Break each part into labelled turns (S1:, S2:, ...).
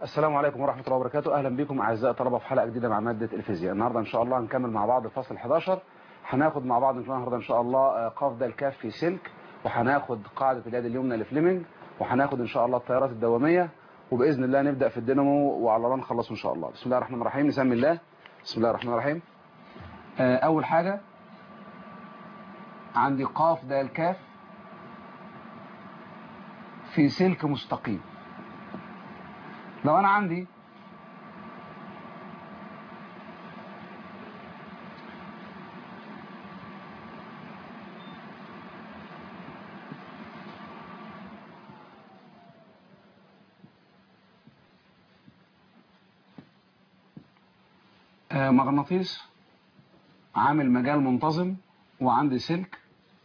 S1: السلام عليكم ورحمة الله وبركاته أهلا بكم أعزائي الطلبة في حلقة جديدة مع مادة الفيزياء النهاردة إن شاء الله هنكمل مع بعض الفصل 11 هناخد مع بعض النهاردة إن شاء الله قاف ده الكاف في سلك وهناخد قاعدة اليد اليمنى لفليمنج وهناخد إن شاء الله التيارات الدوامية وبإذن الله نبدأ في الدينامو وعلى الله نخلص إن شاء الله بسم الله الرحمن الرحيم نسمي الله بسم الله الرحمن الرحيم أول حاجة عندي قاف ده الكاف في سلك مستقيم لو انا عندي مغناطيس عامل مجال منتظم وعندي سلك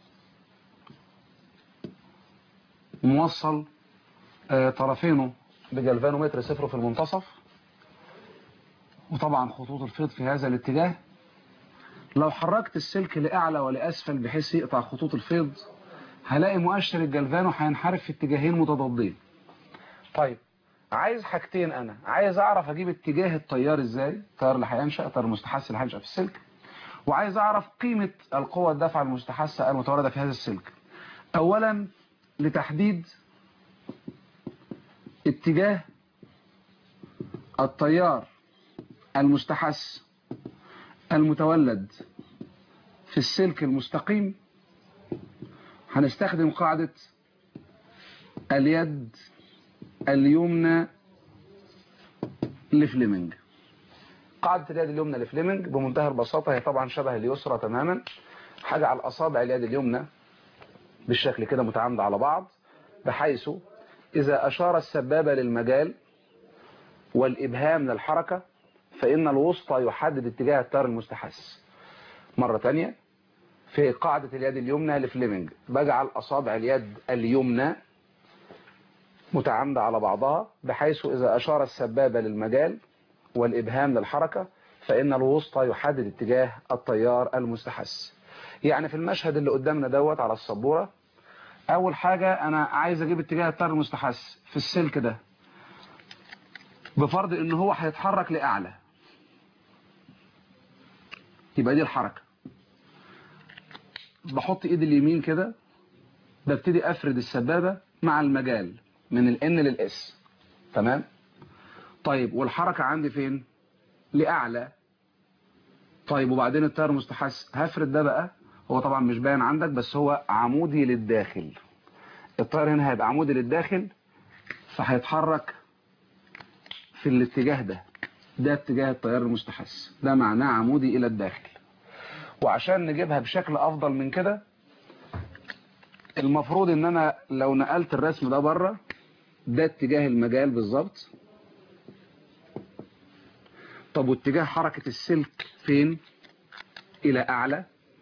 S1: موصل طرفينه بجلفانومتر صفر في المنتصف وطبعا خطوط الفيض في هذا الاتجاه لو حركت السلك لأعلى ولأسفل بحيث يقطع خطوط الفيض هلاقي مؤشر الجلفانو هينحرف في اتجاهين متضادين طيب عايز حاجتين انا عايز اعرف اجيب اتجاه التيار ازاي التيار اللي هينشا التيار المستحث اللي هينشا في السلك وعايز اعرف قيمة القوة الدفع المستحثة المتواردة في هذا السلك اولا لتحديد اتجاه التيار المستحث المتولد في السلك المستقيم هنستخدم قاعدة اليد اليمنى لفليمنج قاعدة اليد اليمنى لفليمنج بمنتهى البساطة هي طبعا شبه اليسرى تماما حاجة على الأصابع اليد اليمنى بالشكل كده متعامدة على بعض بحيث إذا أشار السبابة للمجال والإبهام للحركة فإن الوسطى يحدد اتجاه التيار المستحث مرة تانية في قاعدة اليد اليمنى لفليمنج بجعل أصابع اليد اليمنى متعامدة على بعضها بحيث إذا أشار السبابة للمجال والإبهام للحركة فإن الوسطى يحدد اتجاه التيار المستحث يعني في المشهد اللي قدامنا دوت على السبورة أول حاجة أنا عايز أجيب اتجاه التيار المستحث في السلك ده بفرض إن هو هيتحرك لأعلى يبقى دي الحركة بحط إيدي اليمين كده ببتدي أفرد السبابة مع المجال من ال N لل S تمام طيب والحركة عندي فين لأعلى طيب وبعدين التيار المستحث هفرد ده بقى هو طبعا مش باين عندك بس هو عمودي للداخل التيار هنا هيبقى عمودي للداخل فهيتحرك في الاتجاه ده ده اتجاه التيار المستحث ده معناه عمودي الى الداخل وعشان نجيبها بشكل افضل من كده المفروض ان انا لو نقلت الرسم ده بره ده اتجاه المجال بالظبط طب واتجاه حركة السلك فين الى اعلى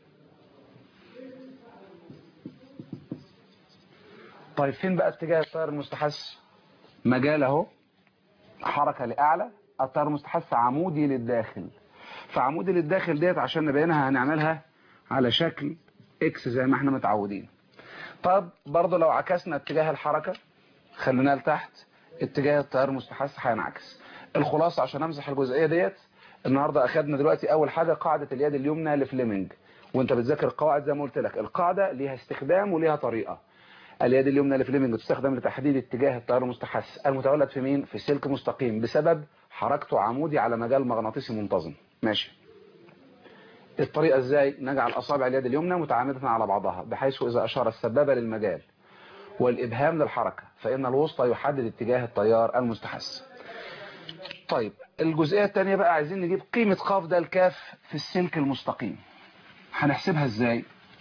S1: طيب فين بقى اتجاه التيار المستحث مجال اهو حركة لاعلى التيار المستحث عمودي للداخل فعمودي للداخل ديت عشان نبينها هنعملها على شكل اكس زي ما احنا متعودين طب برضه لو عكسنا اتجاه الحركة خليناها لتحت اتجاه التيار المستحث هينعكس الخلاصة عشان امسح الجزئية ديت النهاردة اخدنا دلوقتي اول حاجة قاعدة اليد اليمنى لفليمنج وانت بتذاكر القواعد زي ما قلت لك القاعدة ليها استخدام وليها طريقة اليد اليمنى لفليمنج تستخدم لتحديد اتجاه التيار المستحث المتولد في مين في سلك مستقيم بسبب حركته عمودي على مجال مغناطيسي منتظم ماشي الطريقة ازاي نجعل اصابع اليد اليمنى متعامدة على بعضها بحيث اذا اشار السبابة للمجال والابهام للحركة فان الوسطى يحدد اتجاه التيار المستحث طيب الجزئية الثانية بقى عايزين نجيب قيمة قاف ده الكاف في السلك المستقيم هنحسبها ازاي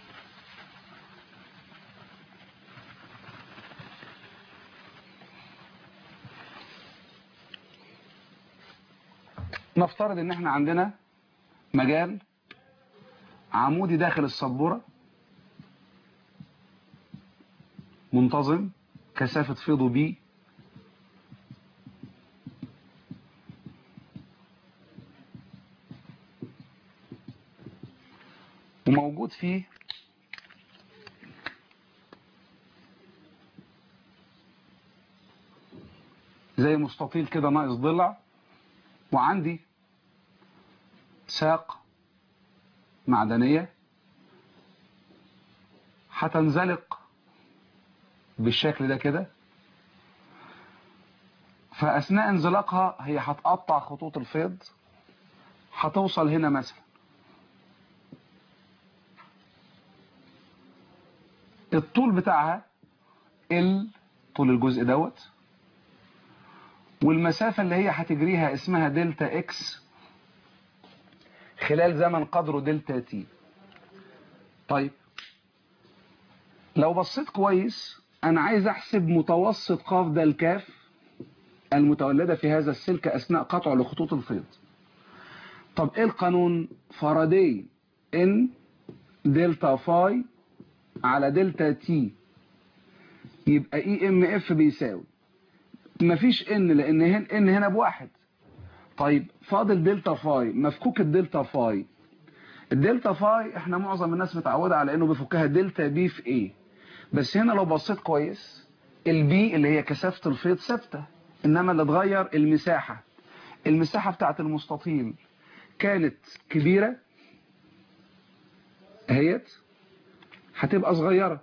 S1: نفترض ان احنا عندنا مجال عمودي داخل السبورة منتظم كثافة فيضه بي وموجود فيه زي مستطيل كده ناقص ضلع وعندي ساق معدنية هتنزلق بالشكل ده كده فأثناء انزلاقها هي هتقطع خطوط الفيض هتوصل هنا مثلا الطول بتاعها ال طول الجزء دوت والمسافة اللي هي هتجريها اسمها دلتا اكس خلال زمن قدره دلتا تي طيب لو بصيت كويس انا عايز احسب متوسط قاف ده الكاف المتولدة في هذا السلك اثناء قطع لخطوط الفيض طب ايه القانون فاراداي ان دلتا فاي على دلتا تي يبقى اي ام اف بيساوي مفيش ان لان هنا ان هنا بواحد طيب فاضل دلتا فاي مفكوك الدلتا فاي الدلتا فاي احنا معظم الناس متعوده على انه بيفكها دلتا بي في ايه بس هنا لو بصيت كويس البي اللي هي كثافه الفيض ثابته انما اللي اتغير المساحه المساحه بتاعت المستطيل كانت كبيره اهيت هتبقى صغيره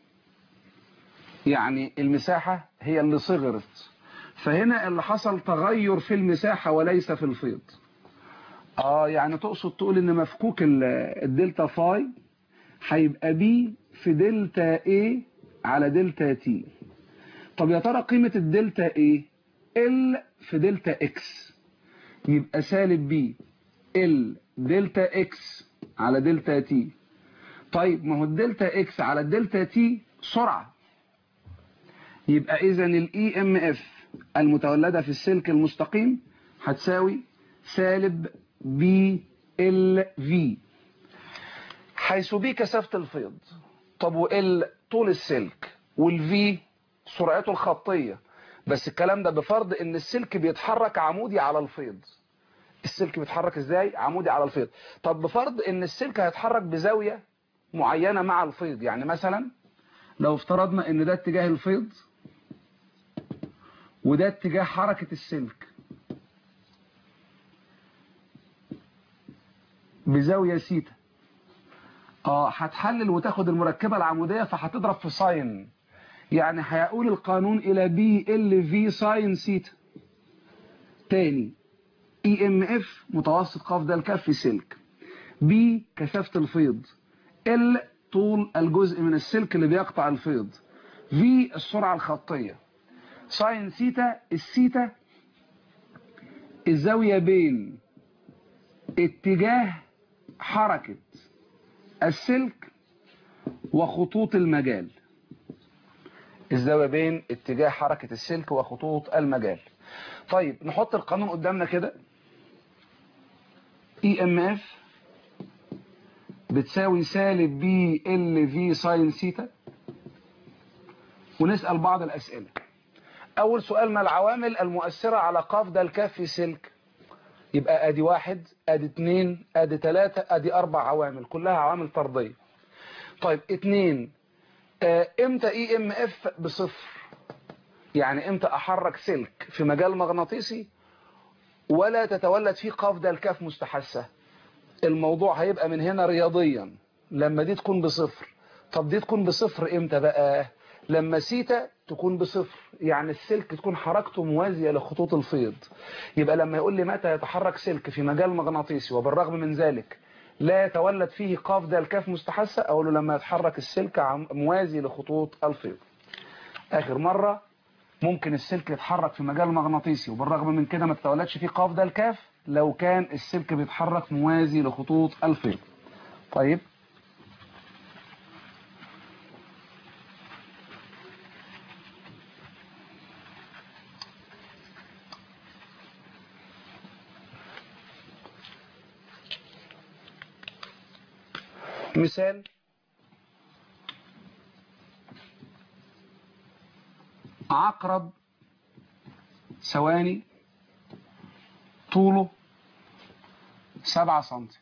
S1: يعني المساحه هي اللي صغرت فهنا اللي حصل تغير في المساحة وليس في الفيض اه يعني تقصد تقول ان مفكوك الدلتا فاي هيبقى بي في دلتا اي على دلتا تي طب يا ترى قيمة الدلتا اي ال في دلتا اكس يبقى سالب بي ال دلتا اكس على دلتا تي طيب ما هو الدلتا اكس على الدلتا تي سرعة يبقى اذا الاي ام اف المتولدة في السلك المستقيم هتساوي سالب بي ال في حيث بي كثافة الفيض طب وال طول السلك والفي سرعته الخطية بس الكلام ده بفرض ان السلك بيتحرك عمودي على الفيض السلك بيتحرك ازاي عمودي على الفيض طب بفرض ان السلك هيتحرك بزاوية معينة مع الفيض يعني مثلا لو افترضنا ان ده اتجاه الفيض وده اتجاه حركة السلك بزاوية سيتا اه هتحلل وتاخد المركبة العمودية فهتضرب في ساين يعني هيقول القانون الى بي ال في ساين سيتا تاني اي ام اف متوسط قاف ده الكف في سلك بي كثافة الفيض ال طول الجزء من السلك اللي بيقطع الفيض في السرعة الخطية ساين سيتا السيتا الزاوية بين اتجاه حركة السلك وخطوط المجال الزاوية بين اتجاه حركة السلك وخطوط المجال طيب نحط القانون قدامنا كده اي ام اف بتساوي سالب بي ال في ساين سيتا ونسأل بعض الأسئلة أول سؤال ما العوامل المؤثرة على قاف ده الكاف في سلك يبقى ادي واحد ادي اتنين ادي تلاتة ادي اربع عوامل كلها عوامل طردية طيب اتنين اه امتى اي ام اف بصفر يعني امتى احرك سلك في مجال مغناطيسي ولا تتولد فيه قاف ده الكاف مستحثة الموضوع هيبقى من هنا رياضيا لما دي تكون بصفر طب دي تكون بصفر امتى بقى لما سيتا تكون بصفر يعني السلك تكون حركته موازية لخطوط الفيض يبقى لما يقول لي متى يتحرك سلك في مجال مغناطيسي وبالرغم من ذلك لا يتولد فيه قاف ده الكاف مستحثة أقول له لما يتحرك السلك موازي لخطوط الفيض آخر مرة ممكن السلك يتحرك في مجال مغناطيسي وبالرغم من كده ما تتولدش فيه قاف ده الكاف لو كان السلك بيتحرك موازي لخطوط الفيض طيب مثال عقرب ثواني طوله سبعة سنتي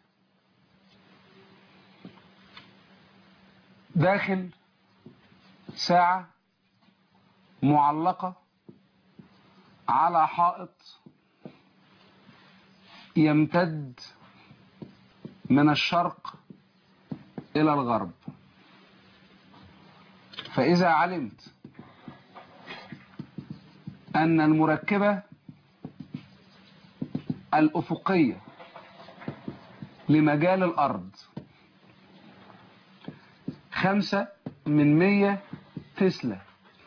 S1: داخل ساعة معلقة على حائط يمتد من الشرق إلى الغرب فإذا علمت أن المركبة الأفقية لمجال الأرض خمسة من مية تسلا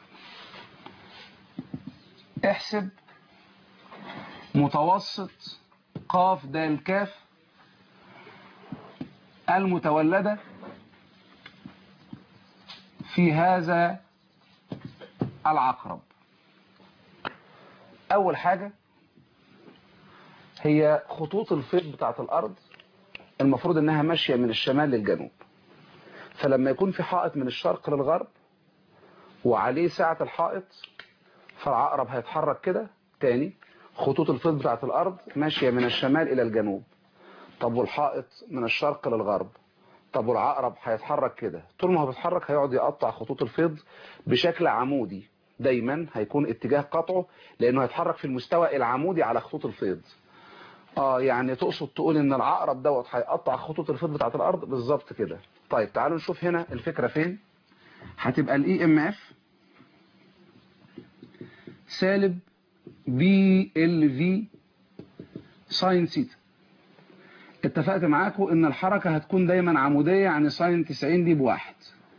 S1: احسب متوسط قاف دال كاف المتولدة في هذا العقرب أول حاجة هي خطوط الفيض بتاعت الأرض المفروض إنها ماشية من الشمال للجنوب فلما يكون في حائط من الشرق للغرب وعليه ساعة الحائط فالعقرب هيتحرك كده تاني خطوط الفيض بتاعت الأرض ماشية من الشمال إلى الجنوب طب والحائط من الشرق للغرب طب والعقرب هيتحرك كده طول ما هو بيتحرك هيقعد يقطع خطوط الفيض بشكل عمودي دايما هيكون اتجاه قطعه لانه هيتحرك في المستوى العمودي على خطوط الفيض اه يعني تقصد تقول ان العقرب دوت هيقطع خطوط الفيض بتاعت الارض بالظبط كده طيب تعالوا نشوف هنا الفكرة فين هتبقى الاي ام اف سالب بي ال في ساين سيتا اتفقت معاكم ان الحركة هتكون دايما عمودية يعني ساين 90 دي بواحد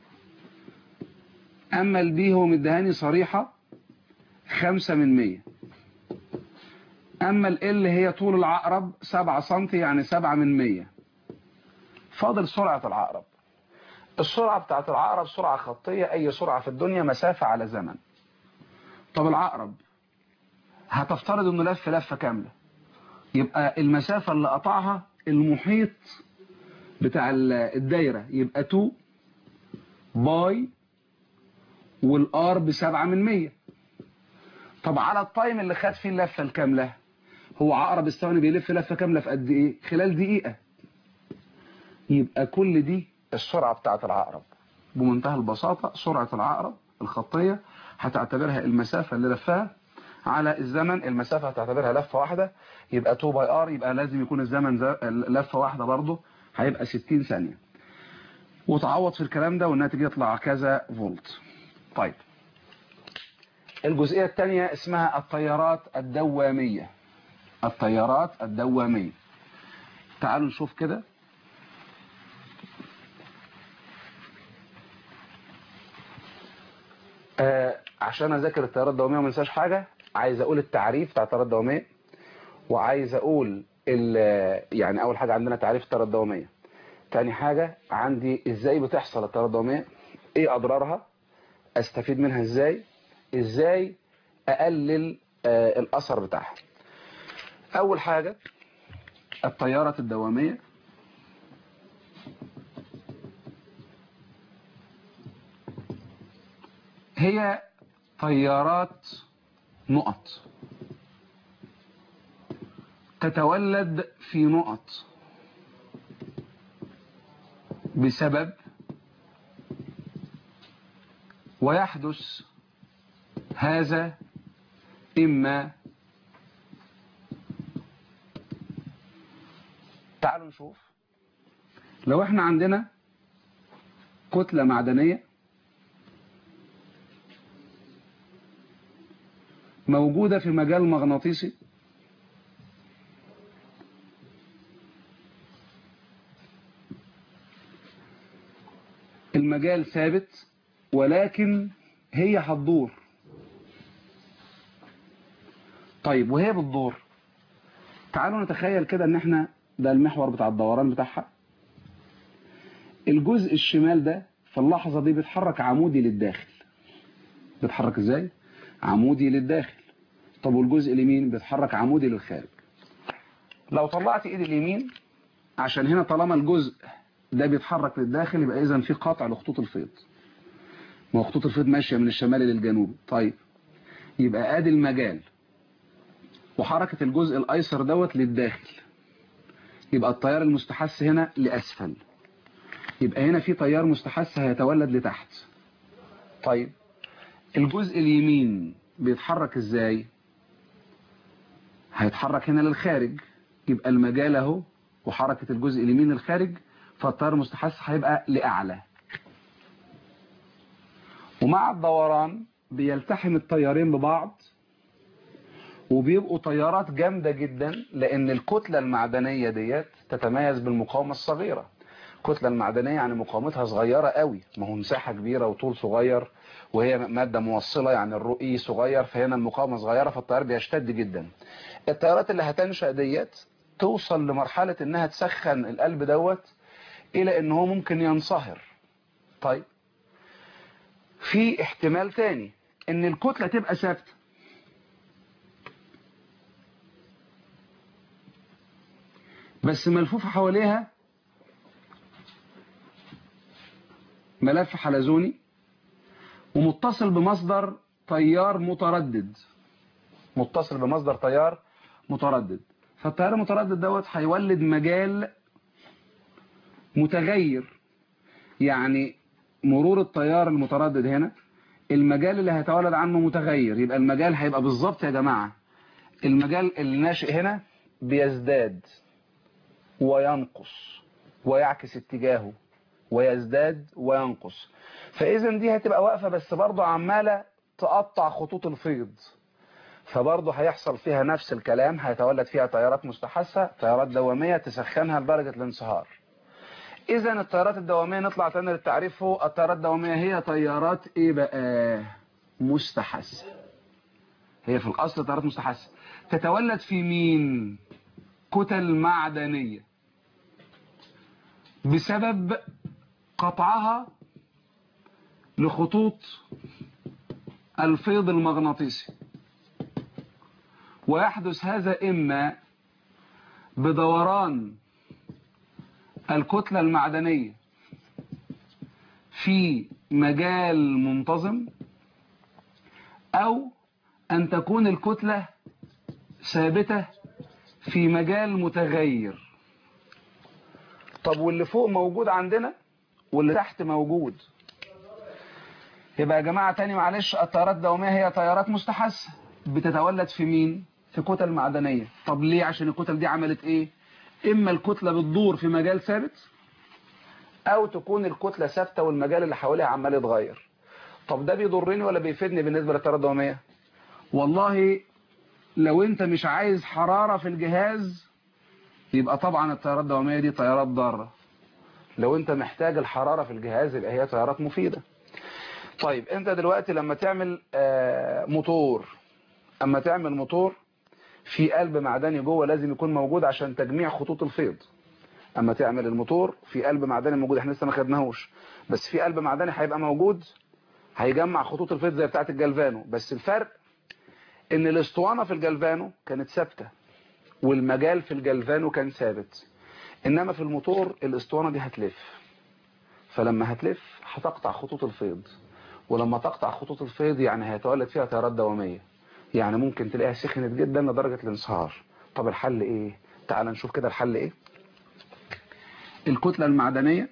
S1: اما البي هو مدهاني صريحة خمسة من مية اما ال هي طول العقرب سبعة سنتي يعني سبعة من مية فاضل سرعة العقرب السرعة بتاعت العقرب سرعة خطية اي سرعة في الدنيا مسافة على زمن طب العقرب هتفترض انه لف لفة كاملة يبقى المسافة اللي قطعها المحيط بتاع الدايرة يبقى 2 باي والار بسبعة من مية طب على التايم اللي خد فيه اللفة الكاملة هو عقرب الثواني بيلف لفة كاملة في قد ايه خلال دقيقة يبقى كل دي السرعة بتاعت العقرب بمنتهى البساطة سرعة العقرب الخطية هتعتبرها المسافة اللي لفها على الزمن المسافة هتعتبرها لفة واحدة يبقى 2 باي ار يبقى لازم يكون الزمن لفة واحدة برضه هيبقى 60 ثانية وتعوض في الكلام ده والناتج يطلع كذا فولت طيب الجزئية الثانية اسمها التيارات الدوامية التيارات الدوامية تعالوا نشوف كده آه عشان اذاكر التيارات الدوامية وما انساش حاجة عايز اقول التعريف بتاع التيارات الدوامية وعايز اقول يعني اول حاجة عندنا تعريف التيارات الدوامية تاني حاجة عندي ازاي بتحصل التيارات الدوامية ايه اضرارها استفيد منها ازاي ازاي اقلل آه الاثر بتاعها اول حاجة التيارة الدوامية هي تيارات نقط تتولد في نقط بسبب ويحدث هذا إما تعالوا نشوف لو احنا عندنا كتلة معدنية موجودة في مجال مغناطيسي المجال ثابت ولكن هي هتدور طيب وهي بتدور تعالوا نتخيل كده ان احنا ده المحور بتاع الدوران بتاعها الجزء الشمال ده في اللحظة دي بيتحرك عمودي للداخل بيتحرك ازاي عمودي للداخل طب والجزء اليمين بيتحرك عمودي للخارج لو طلعت ايدي اليمين عشان هنا طالما الجزء ده بيتحرك للداخل يبقى اذا في قطع لخطوط الفيض ما هو خطوط الفيض ماشيه من الشمال للجنوب طيب يبقى ادي المجال وحركة الجزء الايسر دوت للداخل يبقى التيار المستحث هنا لاسفل يبقى هنا في تيار مستحث هيتولد لتحت طيب الجزء اليمين بيتحرك ازاي هيتحرك هنا للخارج يبقى المجال اهو وحركة الجزء اليمين للخارج فالتيار المستحث هيبقى لأعلى ومع الدوران بيلتحم التيارين ببعض وبيبقوا تيارات جامدة جدا لأن الكتلة المعدنية ديت تتميز بالمقاومة الصغيرة الكتلة المعدنية يعني مقاومتها صغيرة قوي ما هو مساحة كبيرة وطول صغير وهي مادة موصلة يعني الرؤي صغير فهنا المقاومة صغيرة فالتيار بيشتد جدا التيارات اللي هتنشأ ديت توصل لمرحلة انها تسخن القلب دوت الى ان هو ممكن ينصهر طيب في احتمال تاني ان الكتلة تبقى ثابته بس ملفوفة حواليها ملف حلزوني ومتصل بمصدر تيار متردد متصل بمصدر تيار متردد فالتيار المتردد دوت هيولد مجال متغير يعني مرور التيار المتردد هنا المجال اللي هيتولد عنه متغير يبقى المجال هيبقى بالظبط يا جماعة المجال اللي ناشئ هنا بيزداد وينقص ويعكس اتجاهه ويزداد وينقص فإذا دي هتبقى واقفة بس برضه عمالة تقطع خطوط الفيض فبرضه هيحصل فيها نفس الكلام هيتولد فيها تيارات مستحثة تيارات دوامية تسخنها لدرجة الانصهار إذا التيارات الدوامية نطلع تاني للتعريف فوق التيارات الدوامية هي تيارات إيه بقى مستحثة هي في الأصل تيارات مستحثة تتولد في مين كتل معدنية بسبب قطعها لخطوط الفيض المغناطيسي ويحدث هذا إما بدوران الكتلة المعدنية في مجال منتظم أو أن تكون الكتلة ثابتة في مجال متغير طب واللي فوق موجود عندنا واللي تحت موجود يبقى يا جماعة تاني معلش التيارات الدوامية هي تيارات مستحثة بتتولد في مين في كتل معدنية طب ليه عشان الكتل دي عملت ايه اما الكتلة بتدور في مجال ثابت او تكون الكتلة ثابتة والمجال اللي حواليها عمال يتغير طب ده بيضرني ولا بيفيدني بالنسبة للتيارات الدوامية والله لو انت مش عايز حرارة في الجهاز يبقى طبعا التيارات الدوامية دي تيارات ضارة لو انت محتاج الحرارة في الجهاز يبقى هي تيارات مفيدة طيب انت دلوقتي لما تعمل آه موتور اما تعمل موتور في قلب معدني جوه لازم يكون موجود عشان تجميع خطوط الفيض اما تعمل الموتور في قلب معدني موجود احنا لسه ما خدناهوش بس في قلب معدني هيبقى موجود هيجمع خطوط الفيض زي بتاعه الجلفانو بس الفرق ان الاسطوانه في الجلفانو كانت ثابته والمجال في الجلفانو كان ثابت انما في الموتور الاسطوانه دي هتلف فلما هتلف هتقطع خطوط الفيض ولما تقطع خطوط الفيض يعني هيتولد فيها تيارات دواميه يعني ممكن تلاقيها سخنت جدا لدرجه الانصهار طب الحل ايه تعال نشوف كده الحل ايه الكتله المعدنيه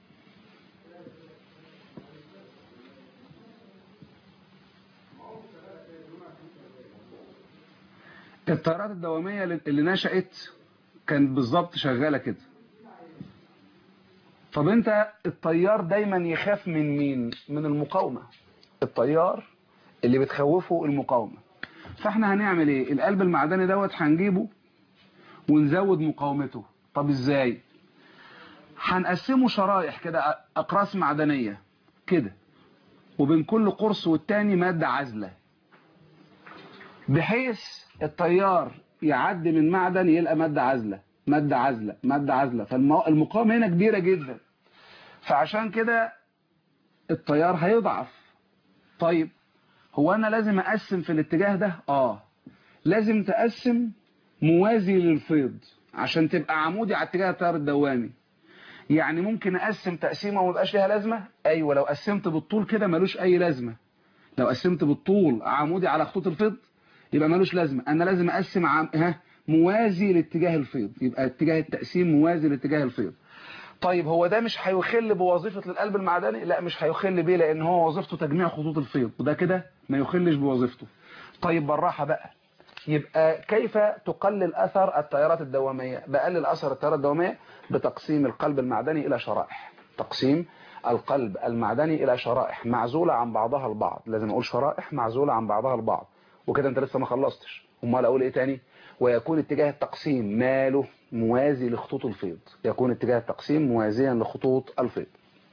S1: التيارات الدوامية اللي نشأت كانت بالظبط شغالة كده طب انت الطيار دايما يخاف من مين من المقاومة الطيار اللي بتخوفه المقاومة فاحنا هنعمل ايه القلب المعدني دوت هنجيبه ونزود مقاومته طب ازاي هنقسمه شرايح كده اقراص معدنية كده وبين كل قرص والتاني مادة عازلة بحيث التيار يعدي من معدن يلقى مادة عازلة مادة عازلة مادة عازلة فالمقاومة هنا كبيرة جدا فعشان كده التيار هيضعف طيب هو انا لازم اقسم في الاتجاه ده اه لازم تقسم موازي للفيض عشان تبقى عمودي على اتجاه التيار الدوامي يعني ممكن اقسم تقسيمه وما يبقاش ليها لازمه ايوه لو قسمت بالطول كده ملوش اي لازمه لو قسمت بالطول عمودي على خطوط الفيض يبقى ملوش لازمه انا لازم اقسم عم... ها موازي لاتجاه الفيض يبقى اتجاه التقسيم موازي لاتجاه الفيض طيب هو ده مش هيخل بوظيفة القلب المعدني لا مش هيخل بيه لان هو وظيفته تجميع خطوط الفيض وده كده ما يخلش بوظيفته طيب بالراحة بقى يبقى كيف تقلل أثر التيارات الدوامية بقلل أثر التيارات الدوامية بتقسيم القلب المعدني إلى شرائح تقسيم القلب المعدني إلى شرائح معزولة عن بعضها البعض لازم أقول شرائح معزولة عن بعضها البعض وكده أنت لسه ما خلصتش امال أقول إيه تاني ويكون اتجاه التقسيم ماله موازي لخطوط الفيض يكون اتجاه التقسيم موازيا لخطوط الفيض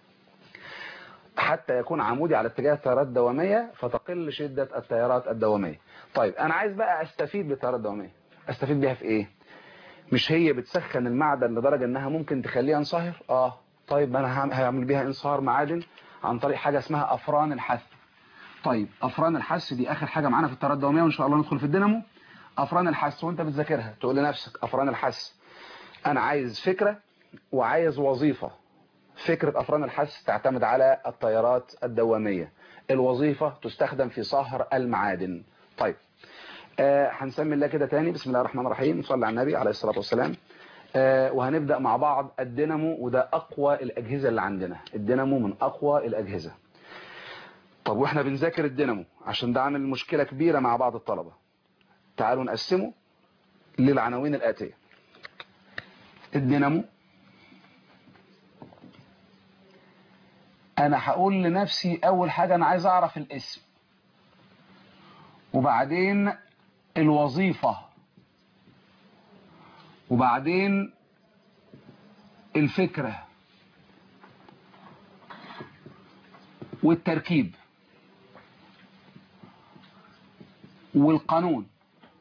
S1: حتى يكون عمودي على اتجاه التيارات الدوامية فتقل شدة التيارات الدوامية طيب أنا عايز بقى أستفيد بالتيارات الدوامية أستفيد بيها في إيه مش هي بتسخن المعدن لدرجة أنها ممكن تخليه ينصهر آه طيب أنا هعمل بيها انصهار معادن عن طريق حاجة اسمها أفران الحث طيب أفران الحث دي آخر حاجة معانا في التيارات الدوامية وإن شاء الله ندخل في الدينامو أفران الحث وأنت بتذاكرها تقول لنفسك أفران الحث أنا عايز فكرة وعايز وظيفة فكرة أفران الحث تعتمد على التيارات الدوامية الوظيفة تستخدم في صهر المعادن طيب آه هنسمي الله كده تاني بسم الله الرحمن الرحيم نصلي على النبي عليه الصلاة والسلام آه وهنبدأ مع بعض الدينامو وده أقوى الأجهزة اللي عندنا الدينامو من أقوى الأجهزة طب واحنا بنذاكر الدينامو عشان ده عامل مشكلة كبيرة مع بعض الطلبة تعالوا نقسمه للعناوين الآتية الدينامو انا هقول لنفسي اول حاجة انا عايز اعرف الاسم وبعدين الوظيفة وبعدين الفكرة والتركيب والقانون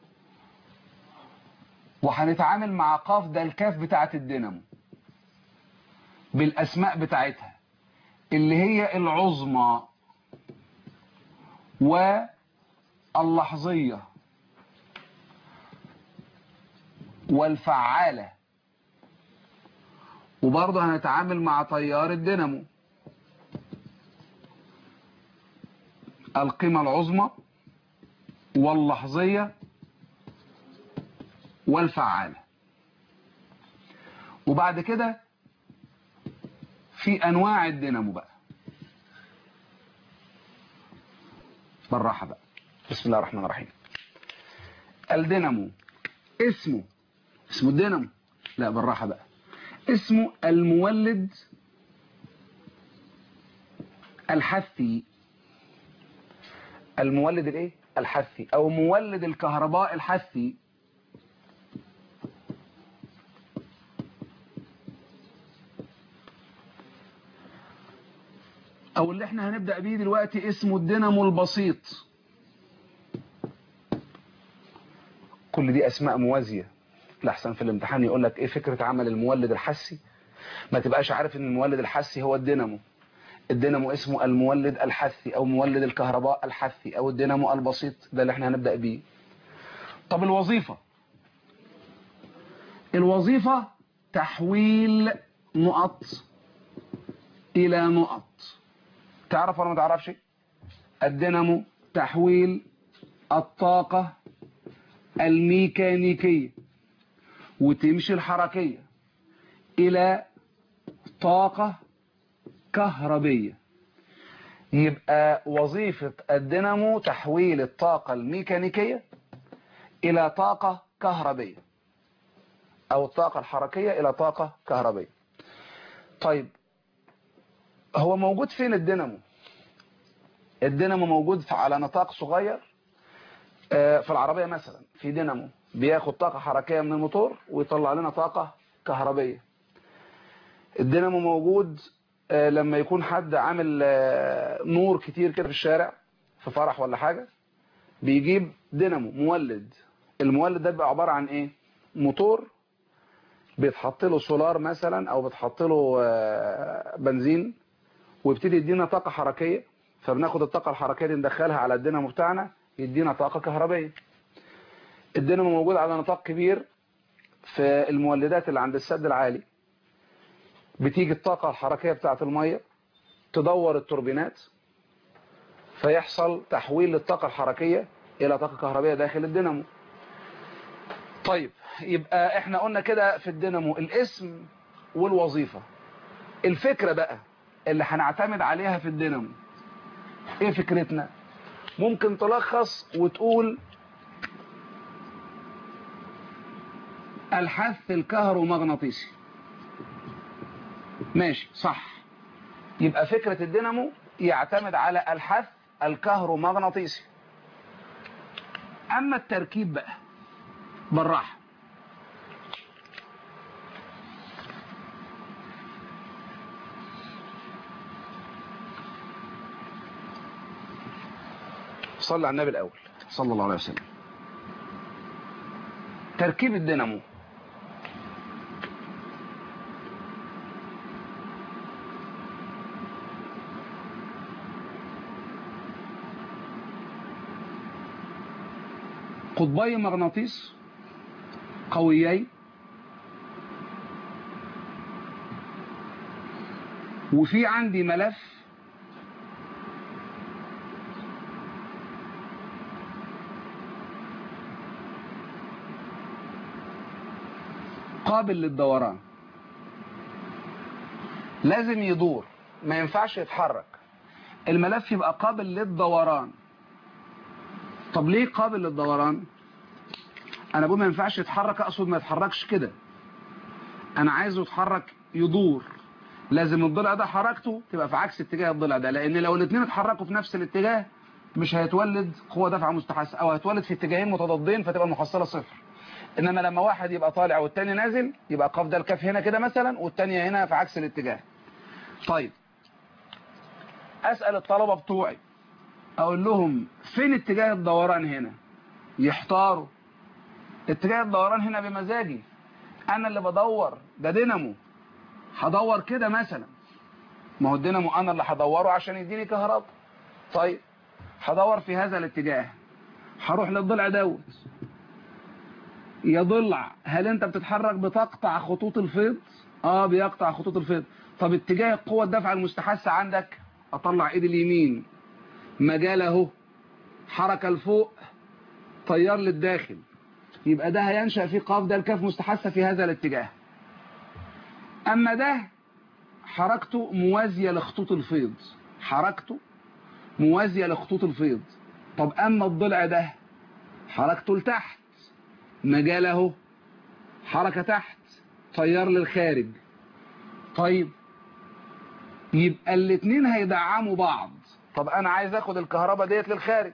S1: وهنتعامل مع قاف ده الكاف بتاعت الدينامو بالاسماء بتاعتها اللي هي العظمى واللحظية والفعالة وبرضه هنتعامل مع تيار الدينامو القيمة العظمى واللحظية والفعالة وبعد كده في انواع الدينامو بقى بالراحه بقى بسم الله الرحمن الرحيم الدينامو اسمه اسمه الدينامو لا بالراحه بقى اسمه المولد الحثي المولد الايه الحثي او مولد الكهرباء الحثي او اللي احنا هنبدأ بيه دلوقتي اسمه الدينامو البسيط كل دي اسماء موازية لحسن في الامتحان يقول لك ايه فكرة عمل المولد الحسي ما تبقاش عارف ان المولد الحسي هو الدينامو الدينامو اسمه المولد الحثي او مولد الكهرباء الحثي او الدينامو البسيط ده اللي احنا هنبدأ بيه طب الوظيفة الوظيفة تحويل نقط الى نقط تعرف ولا ما تعرفش الدينامو تحويل الطاقة الميكانيكية وتمشي الحركية إلى طاقة كهربية يبقى وظيفة الدينامو تحويل الطاقة الميكانيكية إلى طاقة كهربية أو الطاقة الحركية إلى طاقة كهربية طيب هو موجود فين الدينامو الدينامو موجود على نطاق صغير في العربية مثلا في دينامو بياخد طاقة حركية من الموتور ويطلع لنا طاقة كهربية الدينامو موجود لما يكون حد عامل نور كتير كده في الشارع في فرح ولا حاجة بيجيب دينامو مولد المولد ده بيبقى عبارة عن ايه موتور بيتحط له سولار مثلا او بيتحط له بنزين ويبتدي يدينا طاقة حركية فبناخد الطاقة الحركية دي ندخلها على الدينامو بتاعنا يدينا طاقة كهربية الدينامو موجود على نطاق كبير في المولدات اللي عند السد العالي بتيجي الطاقة الحركية بتاعة المية تدور التوربينات فيحصل تحويل للطاقة الحركية إلى طاقة كهربية داخل الدينامو طيب يبقى احنا قلنا كده في الدينامو الاسم والوظيفة الفكرة بقى اللي هنعتمد عليها في الدينامو ايه فكرتنا ممكن تلخص وتقول الحث الكهرومغناطيسي ماشي صح يبقى فكرة الدينامو يعتمد على الحث الكهرومغناطيسي اما التركيب بقى بالراحه صلى على النبي الاول صلى الله عليه وسلم تركيب الدينامو قطبي مغناطيس قويين وفي عندي ملف قابل للدوران لازم يدور ما ينفعش يتحرك الملف يبقى قابل للدوران طب ليه قابل للدوران انا بقول ما ينفعش يتحرك اقصد ما يتحركش كده انا عايزه يتحرك يدور لازم الضلع ده حركته تبقى في عكس اتجاه الضلع ده لان لو الاثنين اتحركوا في نفس الاتجاه مش هيتولد قوه دفع مستحث او هيتولد في اتجاهين متضادين فتبقى المحصله صفر انما لما واحد يبقى طالع والتاني نازل يبقى قاف ده الكاف هنا كده مثلا والتانية هنا في عكس الاتجاه طيب اسال الطلبه بتوعي اقول لهم فين اتجاه الدوران هنا يحتاروا اتجاه الدوران هنا بمزاجي انا اللي بدور ده دينامو هدور كده مثلا ما هو الدينامو انا اللي هدوره عشان يديني كهرباء طيب هدور في هذا الاتجاه هروح للضلع دوت يا ضلع هل انت بتتحرك بتقطع خطوط الفيض اه بيقطع خطوط الفيض طب اتجاه القوة الدفع المستحثة عندك اطلع ايدي اليمين مجال اهو حركة لفوق تيار للداخل يبقى ده هينشأ فيه قاف ده الكاف مستحثة في هذا الاتجاه اما ده حركته موازية لخطوط الفيض حركته موازية لخطوط الفيض طب اما الضلع ده حركته لتحت مجال اهو حركة تحت تيار للخارج طيب يبقى الاتنين هيدعموا بعض طب انا عايز اخد الكهرباء ديت للخارج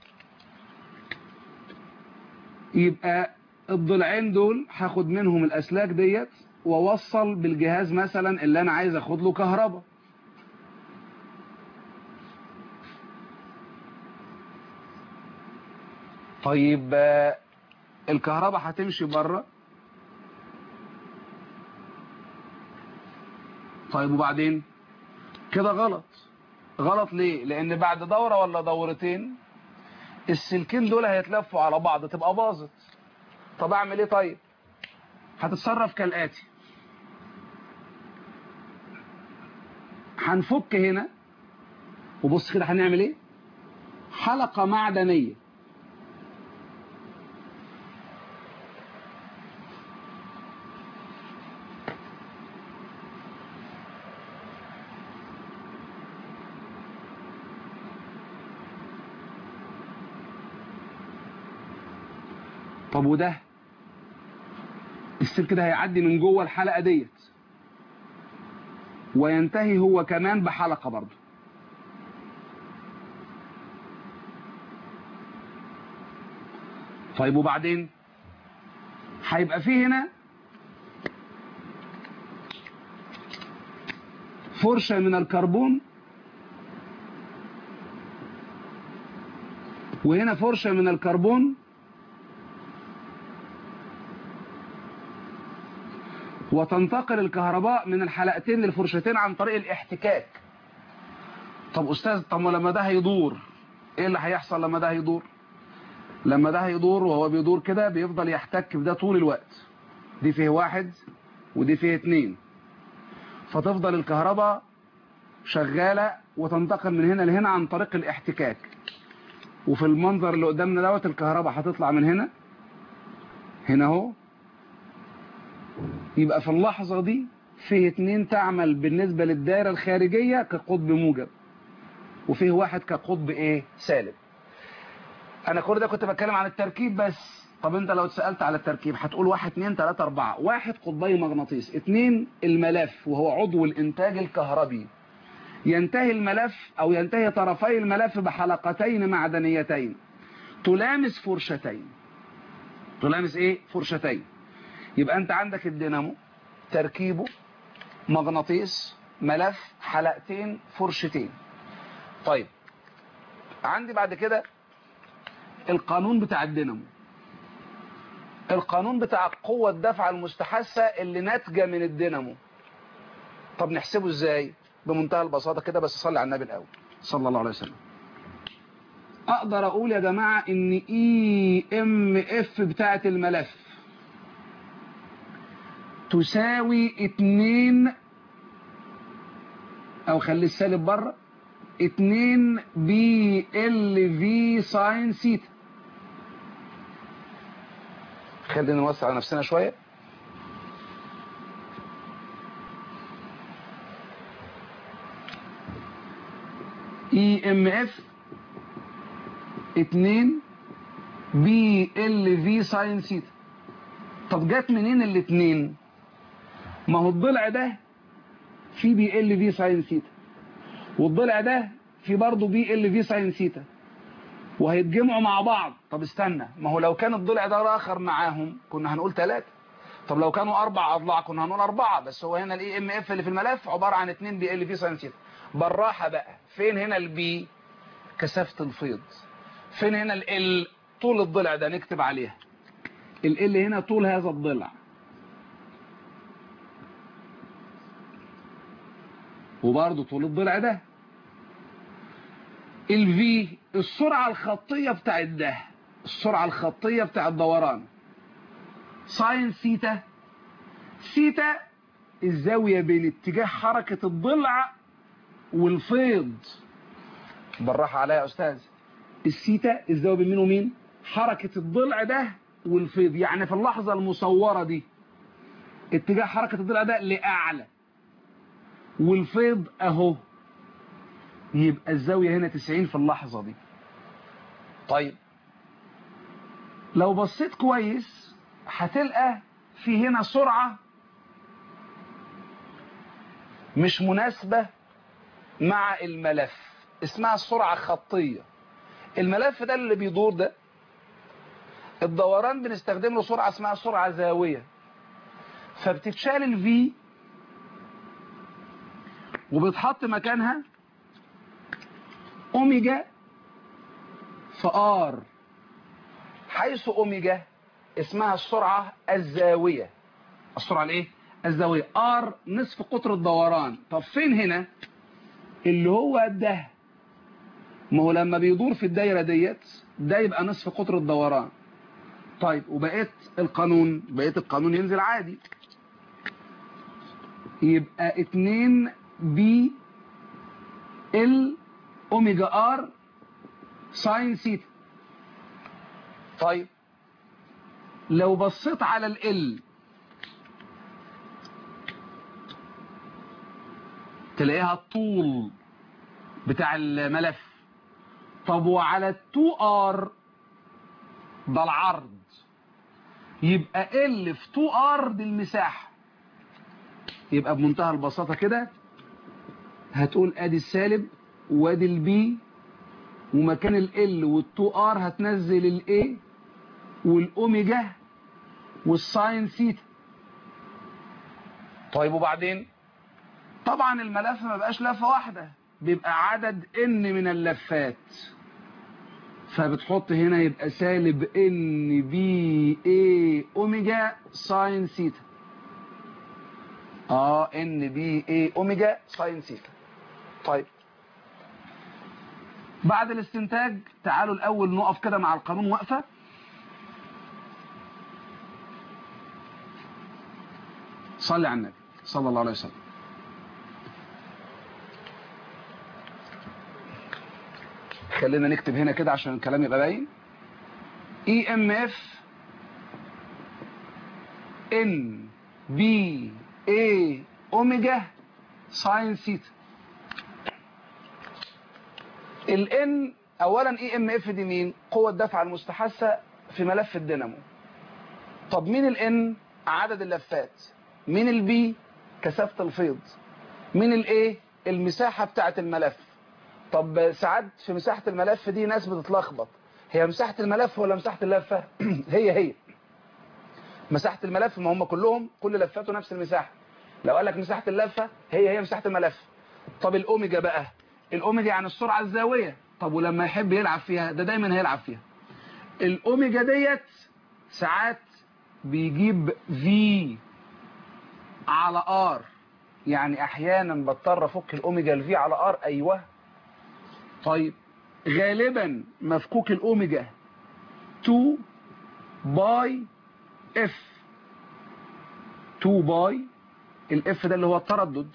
S1: يبقى الضلعين دول هاخد منهم الاسلاك ديت واوصل بالجهاز مثلا اللي انا عايز اخد له كهرباء طيب الكهرباء هتمشي بره طيب وبعدين كده غلط غلط ليه لان بعد دورة ولا دورتين السلكين دول هيتلفوا على بعض تبقى باظت طب اعمل ايه طيب هتتصرف كالاتي هنفك هنا وبص كده هنعمل ايه حلقة معدنية طب وده السلك ده هيعدي من جوه الحلقة ديت وينتهي هو كمان بحلقة برضه طيب وبعدين هيبقى فيه هنا فرشة من الكربون وهنا فرشة من الكربون وتنتقل الكهرباء من الحلقتين للفرشتين عن طريق الاحتكاك طب أستاذ طب لما ده هيدور إيه اللي هيحصل لما ده هيدور لما ده هيدور وهو بيدور كده بيفضل يحتك بده طول الوقت دي فيه واحد ودي فيه اتنين فتفضل الكهرباء شغالة وتنتقل من هنا لهنا عن طريق الاحتكاك وفي المنظر اللي قدامنا دوت الكهرباء هتطلع من هنا هنا اهو يبقى في اللحظة دي فيه اتنين تعمل بالنسبة للدائرة الخارجية كقطب موجب وفيه واحد كقطب ايه سالب انا كل ده كنت بتكلم عن التركيب بس طب انت لو اتسالت على التركيب هتقول واحد اتنين تلاته اربعه واحد قطبي مغناطيس اتنين الملف وهو عضو الانتاج الكهربي ينتهي الملف او ينتهي طرفي الملف بحلقتين معدنيتين تلامس فرشتين تلامس ايه فرشتين يبقى انت عندك الدينامو تركيبه مغناطيس ملف حلقتين فرشتين طيب عندي بعد كده القانون بتاع الدينامو القانون بتاع قوة الدفع المستحثة اللي ناتجة من الدينامو طب نحسبه ازاي بمنتهى البساطة كده بس صلي على النبي الأول صلى الله عليه وسلم اقدر اقول يا جماعة ان اي ام اف بتاعة الملف تساوي اتنين او خلي السالب بره اتنين بي ال في ساين سيتا خلينا نوسع على نفسنا شوية اي ام اف اتنين بي ال في ساين سيتا طب جت منين الاتنين ما هو الضلع ده في بي ال في ساين سيتا والضلع ده في برضه بي ال في ساين سيتا وهيتجمعوا مع بعض طب استنى ما هو لو كان الضلع ده اخر معاهم كنا هنقول ثلاثة طب لو كانوا اربع اضلاع كنا هنقول اربعة بس هو هنا الاي ام اف اللي في الملف عبارة عن 2 بي ال في ساين سيتا بالراحة بقى فين هنا البي كثافة الفيض فين هنا ال طول الضلع ده نكتب عليها ال هنا طول هذا الضلع وبرضه طول الضلع ده الفي السرعة الخطية بتاع ده السرعة الخطية بتاع الدوران ساين سيتا سيتا الزاوية بين اتجاه حركة الضلع والفيض بالراحة عليا يا أستاذ السيتا الزاوية بين مين ومين حركة الضلع ده والفيض يعني في اللحظة المصورة دي اتجاه حركة الضلع ده لأعلى والفيض أهو يبقى الزاوية هنا 90 في اللحظة دي طيب لو بصيت كويس هتلقى في هنا سرعة مش مناسبة مع الملف اسمها السرعة الخطية الملف ده اللي بيدور ده الدوران بنستخدم له سرعة اسمها سرعة زاوية فبتتشال الفي وبتحط مكانها اوميجا في ار حيث اوميجا اسمها السرعة الزاوية السرعة الايه الزاوية ار نصف قطر الدوران طب فين هنا اللي هو ده ما هو لما بيدور في الدايرة ديت ده يبقى نصف قطر الدوران طيب وبقيت القانون بقيت القانون ينزل عادي يبقى 2 بي ال اوميجا ار ساين سيتا طيب لو بصيت على ال تلاقيها الطول بتاع الملف طب وعلى التو ار ده العرض يبقى ال في 2 ار دي المساحة يبقى بمنتهى البساطة كده هتقول ادي السالب وادي البي ومكان ال وال2 ار هتنزل الاي والاوميجا والساين سيتا طيب وبعدين طبعا الملف ما بقاش لفة واحدة بيبقى عدد ان من اللفات فبتحط هنا يبقى سالب ان بي اي اوميجا ساين سيتا اه ان بي اي اوميجا ساين سيتا طيب بعد الاستنتاج تعالوا الاول نقف كده مع القانون وقفه صلي على النبي صلى الله عليه وسلم خلينا نكتب هنا كده عشان الكلام يبقى باين اي ام اف ان بي اي اوميجا ساين سيتا الان اولا اي ام اف دي مين قوه الدفع المستحثه في ملف الدينامو طب مين الان عدد اللفات مين البي كثافه الفيض مين الايه المساحه بتاعه الملف طب ساعات في مساحه الملف دي ناس بتتلخبط هي مساحه الملف ولا مساحه اللفه هي هي مساحه الملف ما هم كلهم كل لفاته نفس المساحه لو قال لك مساحه اللفه هي هي مساحه الملف طب الاوميجا بقى الاوميجا يعني السرعه الزاويه طب ولما يحب يلعب فيها ده دايما هيلعب فيها الاوميجا ديت ساعات بيجيب في على ار يعني احيانا بضطر افك الاوميجا الفي على ار ايوه طيب غالبا مفكوك الاوميجا 2 باي اف 2 باي الاف ده اللي هو التردد